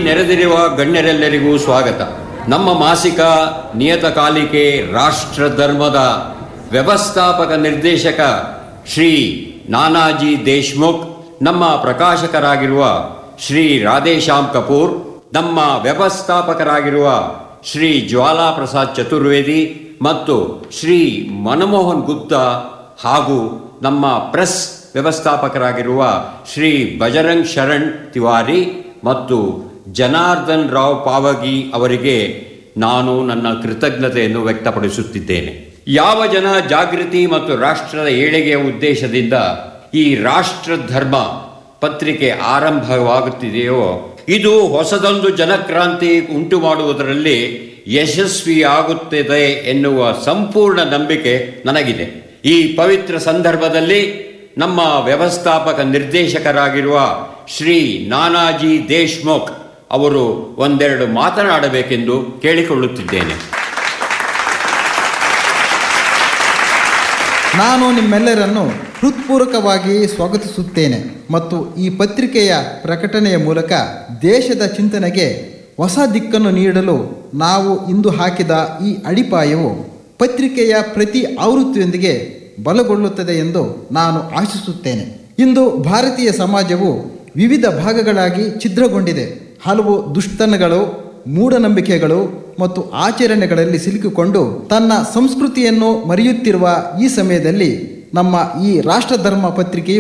ನೆರೆದಿರುವ ಗಣ್ಯರೆಲ್ಲರಿಗೂ ಸ್ವಾಗತ ನಮ್ಮ ಮಾಸಿಕ ನಿಯತಕಾಲಿಕೆ ರಾಷ್ಟ್ರ ಧರ್ಮದ ವ್ಯವಸ್ಥಾಪಕ ನಿರ್ದೇಶಕ ಶ್ರೀ ನಾನಾಜಿ ದೇಶ್ಮುಖ್ ನಮ್ಮ ಪ್ರಕಾಶಕರಾಗಿರುವ ಶ್ರೀ ರಾಧೇಶ್ಯಾಮ್ ಕಪೂರ್ ನಮ್ಮ ವ್ಯವಸ್ಥಾಪಕರಾಗಿರುವ ಶ್ರೀ ಜ್ವಾಲಾ ಪ್ರಸಾದ್ ಚತುರ್ವೇದಿ ಮತ್ತು ಶ್ರೀ ಮನಮೋಹನ್ ಗುಪ್ತಾ ಹಾಗೂ ನಮ್ಮ ಪ್ರೆಸ್ ವ್ಯವಸ್ಥಾಪಕರಾಗಿರುವ ಶ್ರೀ ಬಜರಂಗ್ ಶರಣ್ ತಿವಾರಿ ಮತ್ತು ಜನಾರ್ದನ್ ರಾವ್ ಪಾವಗಿ ಅವರಿಗೆ ನಾನು ನನ್ನ ಕೃತಜ್ಞತೆಯನ್ನು ವ್ಯಕ್ತಪಡಿಸುತ್ತಿದ್ದೇನೆ ಯಾವ ಜನ ಜಾಗೃತಿ ಮತ್ತು ರಾಷ್ಟ್ರದ ಏಳಿಗೆಯ ಉದ್ದೇಶದಿಂದ ಈ ರಾಷ್ಟ್ರ ಧರ್ಮ ಪತ್ರಿಕೆ ಆರಂಭವಾಗುತ್ತಿದೆಯೋ ಇದು ಹೊಸದೊಂದು ಜನಕ್ರಾಂತಿ ಉಂಟು ಮಾಡುವುದರಲ್ಲಿ ಯಶಸ್ವಿಯಾಗುತ್ತದೆ ಎನ್ನುವ ಸಂಪೂರ್ಣ ನಂಬಿಕೆ ನನಗಿದೆ ಈ ಪವಿತ್ರ ಸಂದರ್ಭದಲ್ಲಿ ನಮ್ಮ ವ್ಯವಸ್ಥಾಪಕ ನಿರ್ದೇಶಕರಾಗಿರುವ ಶ್ರೀ ನಾನಾಜಿ ದೇಶ್ಮುಖ್ ಅವರು ಒಂದೆರಡು ಮಾತನಾಡಬೇಕೆಂದು ಕೇಳಿಕೊಳ್ಳುತ್ತಿದ್ದೇನೆ ನಾನು ನಿಮ್ಮೆಲ್ಲರನ್ನು ಹೃತ್ಪೂರ್ವಕವಾಗಿ ಸ್ವಾಗತಿಸುತ್ತೇನೆ ಮತ್ತು ಈ ಪತ್ರಿಕೆಯ ಪ್ರಕಟಣೆಯ ಮೂಲಕ ದೇಶದ ಚಿಂತನೆಗೆ ಹೊಸ ದಿಕ್ಕನ್ನು ನೀಡಲು ನಾವು ಇಂದು ಹಾಕಿದ ಈ ಅಡಿಪಾಯವು ಪತ್ರಿಕೆಯ ಪ್ರತಿ ಆವೃತ್ತಿಯೊಂದಿಗೆ ಬಲಗೊಳ್ಳುತ್ತದೆ ಎಂದು ನಾನು ಆಶಿಸುತ್ತೇನೆ ಇಂದು ಭಾರತೀಯ ಸಮಾಜವು ವಿವಿಧ ಭಾಗಗಳಾಗಿ ಛಿದ್ರಗೊಂಡಿದೆ ಹಲವು ದುಷ್ಟತನಗಳು ಮೂಢನಂಬಿಕೆಗಳು ಮತ್ತು ಆಚರಣೆಗಳಲ್ಲಿ ಸಿಲುಕಿಕೊಂಡು ತನ್ನ ಸಂಸ್ಕೃತಿಯನ್ನು ಮರೆಯುತ್ತಿರುವ ಈ ಸಮಯದಲ್ಲಿ ನಮ್ಮ ಈ ರಾಷ್ಟ್ರಧರ್ಮ ಪತ್ರಿಕೆಯು